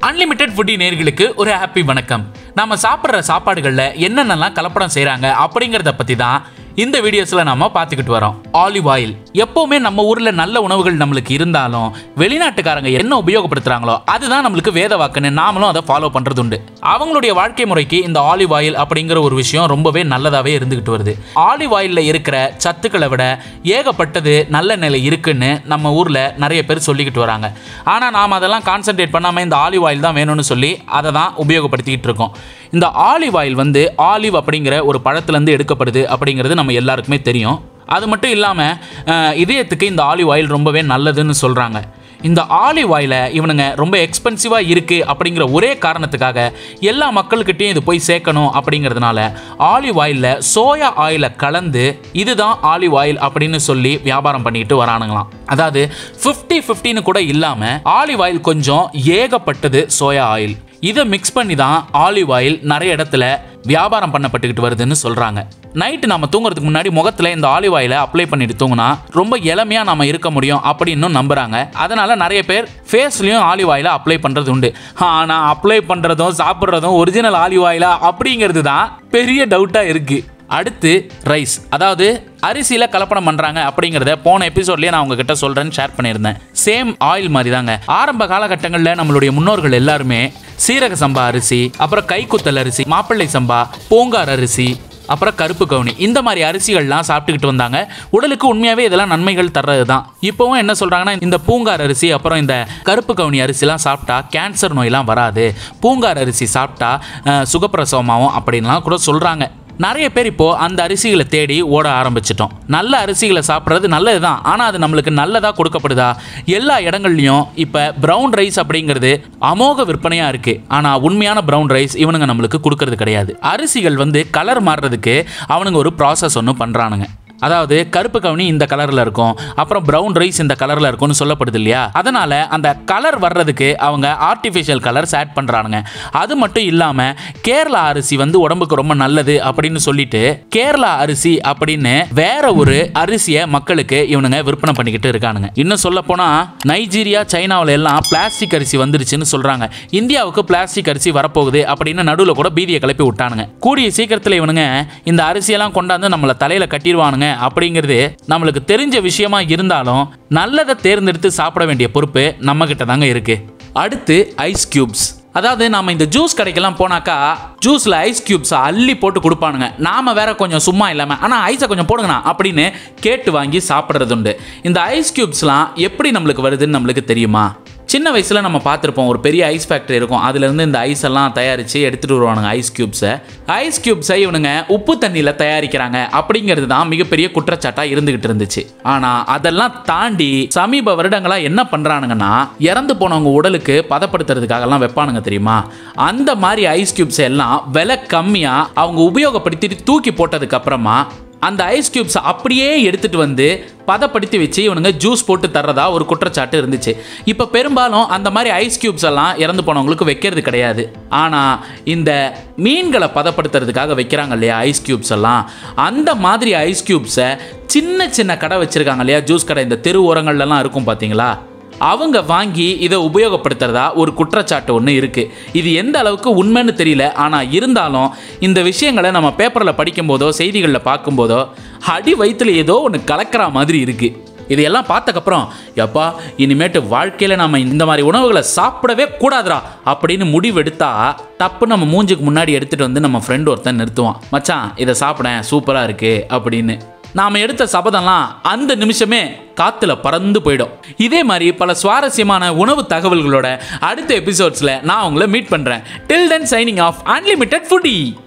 unlimited foodie நேர்களுக்கு ஒரு happy வணக்கம் நாம சாப்பிட்ற சாப்பாடுகளில் என்னென்னலாம் கலப்படம் செய்கிறாங்க அப்படிங்கிறத பற்றி தான் இந்த வீடியோஸில் நாம பார்த்துக்கிட்டு வரோம் ஆலிவ் ஆயில் எப்போவுமே நம்ம ஊரில் நல்ல உணவுகள் நம்மளுக்கு இருந்தாலும் வெளிநாட்டுக்காரங்க என்ன உபயோகப்படுத்துகிறாங்களோ அதுதான் நம்மளுக்கு வேத வாக்குன்னு நாமளும் அதை ஃபாலோ பண்ணுறது உண்டு அவங்களுடைய வாழ்க்கை முறைக்கு இந்த ஆலிவ் ஆயில் அப்படிங்கிற ஒரு விஷயம் ரொம்பவே நல்லதாகவே இருந்துகிட்டு வருது ஆலிவ் ஆயிலில் இருக்கிற சத்துக்களை விட ஏகப்பட்டது நல்ல நிலை இருக்குன்னு நம்ம ஊரில் நிறைய பேர் சொல்லிக்கிட்டு வராங்க ஆனால் நாம் அதெல்லாம் கான்சென்ட்ரேட் பண்ணாமல் இந்த ஆலிவ் ஆயில் தான் வேணும்னு சொல்லி அதை தான் உபயோகப்படுத்திக்கிட்டு இருக்கோம் இந்த ஆலிவ் ஆயில் வந்து ஆலிவ் அப்படிங்கிற ஒரு பழத்துலேருந்து எடுக்கப்படுது அப்படிங்கிறது நம்ம எல்லாருக்குமே தெரியும் அது மட்டும் இல்லாமல் இதயத்துக்கு இந்த ஆலிவ் ஆயில் ரொம்பவே நல்லதுன்னு சொல்கிறாங்க இந்த ஆலிவ் ஆயிலை இவனுங்க ரொம்ப எக்ஸ்பென்சிவாக இருக்குது அப்படிங்கிற ஒரே காரணத்துக்காக எல்லா மக்கள்கிட்டையும் இது போய் சேர்க்கணும் அப்படிங்கிறதுனால ஆலிவ் ஆயிலில் சோயா ஆயிலை கலந்து இதுதான் ஆலிவ் ஆயில் அப்படின்னு சொல்லி வியாபாரம் பண்ணிட்டு வரானுங்களாம் அதாவது ஃபிஃப்டி ஃபிஃப்டின்னு கூட இல்லாமல் ஆலிவ் ஆயில் கொஞ்சம் ஏகப்பட்டது சோயா ஆயில் இதை மிக்ஸ் பண்ணி தான் ஆலிவ் ஆயில் நிறைய இடத்துல வியாபாரம் பண்ணப்பட்டுக்கிட்டு வருதுன்னு சொல்கிறாங்க நைட்டு நம்ம தூங்குறதுக்கு முன்னாடி முகத்தில் இந்த ஆலிவ் ஆயிலை அப்ளை பண்ணிட்டு தூங்கினா ரொம்ப இளமையாக நம்ம இருக்க முடியும் அப்படின்னு நம்புகிறாங்க அதனால் நிறைய பேர் ஃபேஸ்லேயும் ஆலிவ் ஆயிலை அப்ளை பண்ணுறது உண்டு ஆனால் அப்ளை பண்ணுறதும் சாப்பிட்றதும் ஒரிஜினல் ஆலிவ் ஆயிலா அப்படிங்கிறது தான் பெரிய டவுட்டாக இருக்குது அடுத்து ரைஸ் அதாவது அரிசியில் கலப்படம் பண்ணுறாங்க அப்படிங்கிறத போன எபிசோட்லேயே நான் உங்ககிட்ட சொல்கிறேன்னு ஷேர் பண்ணியிருந்தேன் சேம் ஆயில் மாதிரி தாங்க ஆரம்ப காலகட்டங்களில் நம்மளுடைய முன்னோர்கள் எல்லாருமே சீரக சம்பா அரிசி அப்புறம் கைக்குத்தல் அரிசி மாப்பிள்ளை சம்பா பூங்கார் அரிசி அப்புறம் கருப்பு கவுனி இந்த மாதிரி அரிசிகள்லாம் சாப்பிட்டுக்கிட்டு வந்தாங்க உடலுக்கு உண்மையாகவே இதெல்லாம் நன்மைகள் தர்றது தான் இப்போவும் என்ன சொல்கிறாங்கன்னா இந்த பூங்கார் அரிசி அப்புறம் இந்த கருப்பு கவுனி அரிசிலாம் சாப்பிட்டா கேன்சர் நோயெல்லாம் வராது பூங்கார் அரிசி சாப்பிட்டா அஹ், சுகப்பிரசவமாகும் அப்படின்லாம் கூட சொல்கிறாங்க நிறைய பேர் இப்போ அந்த அரிசிகளை தேடி ஓட ஆரம்பிச்சிட்டோம் நல்ல அரிசிகளை சாப்பிட்றது நல்லது தான் ஆனால் அது நம்மளுக்கு நல்லதா கொடுக்கப்படுதா எல்லா இடங்கள்லையும் இப்போ ப்ரௌன் ரைஸ் அப்படிங்கிறது அமோக விற்பனையாக இருக்குது ஆனால் உண்மையான ப்ரௌன் ரைஸ் இவனுங்க நம்மளுக்கு கொடுக்கறது கிடையாது அரிசிகள் வந்து கலர் மாறுறதுக்கு அவனுங்க ஒரு ப்ராசஸ் ஒன்று பண்ணுறானுங்க அதாவது கருப்பு கவுனி இந்த கலரில் இருக்கும் அப்புறம் ப்ரௌன் ரைஸ் இந்த கலரில் இருக்கும்னு சொல்லப்படுது இல்லையா அதனால் அந்த கலர் வர்றதுக்கு அவங்க ஆர்டிஃபிஷியல் கலர்ஸ் ஆட் பண்ணுறானுங்க அது மட்டும் இல்லாமல் கேரளா அரிசி வந்து உடம்புக்கு ரொம்ப நல்லது அப்படின்னு சொல்லிட்டு கேரளா அரிசி அப்படின்னு வேற ஒரு அரிசியை மக்களுக்கு இவனுங்க விற்பனை பண்ணிக்கிட்டு இருக்கானுங்க இன்னும் சொல்ல போனால் நைஜீரியா சைனாவில் எல்லாம் பிளாஸ்டிக் அரிசி வந்துருச்சுன்னு சொல்கிறாங்க இந்தியாவுக்கு பிளாஸ்டிக் அரிசி வரப்போகுது அப்படின்னு நடுவில் கூட பீதியை கிளப்பி விட்டானுங்க கூடிய சீக்கிரத்தில் இவனுங்க இந்த அரிசியெல்லாம் கொண்டாந்து நம்மளை தலையில் கட்டிடுவானுங்க அப்படிங்கிறது நம்மளுக்கு தெரிஞ்ச விஷயமா இருந்தாலும் நல்லதை தேர்ந்தெடுத்து சாப்பிட வேண்டிய பொறுப்பு நம்ம கிட்ட தாங்க இருக்கு அடுத்து ஐஸ் கியூப்ஸ் அதாவது நாம இந்த ஜூஸ் கடைக்கெல்லாம் போனாக்கா ஜூஸில் ஐஸ் கியூப்ஸை அள்ளி போட்டு கொடுப்பானுங்க நாம வேற கொஞ்சம் சும்மா இல்லாமல் ஆனால் ஐஸை கொஞ்சம் போடுங்கண்ணா அப்படின்னு கேட்டு வாங்கி சாப்பிட்றது உண்டு இந்த ஐஸ் கியூப்ஸ்லாம் எப்படி நம்மளுக்கு வருதுன்னு நம்மளுக்கு தெரியுமா சின்ன வயசில் நம்ம பார்த்துருப்போம் ஒரு பெரிய ஐஸ் ஃபேக்ட்ரி இருக்கும் அதுலேருந்து இந்த ஐஸ் எல்லாம் தயாரித்து எடுத்துகிட்டு வருவானுங்க ஐஸ் கியூப்ஸை ஐஸ் கியூப்ஸை இவனுங்க உப்பு தண்ணியில் தயாரிக்கிறாங்க அப்படிங்கிறது தான் மிகப்பெரிய குற்றச்சாட்டாக இருந்துகிட்டு இருந்துச்சு ஆனால் அதெல்லாம் தாண்டி சமீப வருடங்களாக என்ன பண்ணுறானுங்கன்னா இறந்து போனவங்க உடலுக்கு பதப்படுத்துறதுக்காகலாம் வைப்பானுங்க தெரியுமா அந்த மாதிரி ஐஸ் கியூப்ஸ் எல்லாம் விலை கம்மியாக அவங்க உபயோகப்படுத்திட்டு தூக்கி போட்டதுக்கு அப்புறமா அந்த ஐஸ் கியூப்ஸ் அப்படியே எடுத்துட்டு வந்து பதப்படுத்தி வச்சு இவனுங்க ஜூஸ் போட்டு தர்றதா ஒரு குற்றச்சாட்டு இருந்துச்சு இப்போ பெரும்பாலும் அந்த மாதிரி ஐஸ் கியூப்ஸ் எல்லாம் இறந்து போனவங்களுக்கு வைக்கிறது கிடையாது ஆனால் இந்த மீன்களை பதப்படுத்துறதுக்காக வைக்கிறாங்க இல்லையா ஐஸ் கியூப்ஸ் எல்லாம் அந்த மாதிரி ஐஸ் கியூப்ஸை சின்ன சின்ன கடை வச்சுருக்காங்க இல்லையா ஜூஸ் கடை இந்த தெரு ஓரங்கள்லாம் இருக்கும் பார்த்தீங்களா அவங்க வாங்கி இதை உபயோகப்படுத்துறதா ஒரு குற்றச்சாட்டு ஒன்று இருக்குது இது எந்த அளவுக்கு உண்மைன்னு தெரியல ஆனால் இருந்தாலும் இந்த விஷயங்களை நம்ம பேப்பரில் படிக்கும்போதோ செய்திகளில் பார்க்கும்போதோ அடி வயிற்றுல ஏதோ ஒன்று கலக்கிற மாதிரி இருக்குது இதையெல்லாம் பார்த்தக்கப்புறம் எப்பா இனிமேட்டு வாழ்க்கையில் நம்ம இந்த மாதிரி உணவுகளை சாப்பிடவே கூடாதுடா அப்படின்னு முடிவெடுத்தா டப்பு நம்ம மூஞ்சுக்கு முன்னாடி எடுத்துகிட்டு வந்து நம்ம ஃப்ரெண்ட் ஒருத்தன் நிறுத்துவான் மச்சான் இதை சாப்பிடேன் சூப்பராக இருக்குது அப்படின்னு நாம் எடுத்த சபதம்லாம் அந்த நிமிஷமே காத்துல பறந்து போயிடும் இதே மாதிரி பல சுவாரஸ்யமான உணவு தகவல்களோட அடுத்த எபிசோட்ஸில் நான் உங்களை மீட் பண்ணுறேன் till then signing off unlimited foodie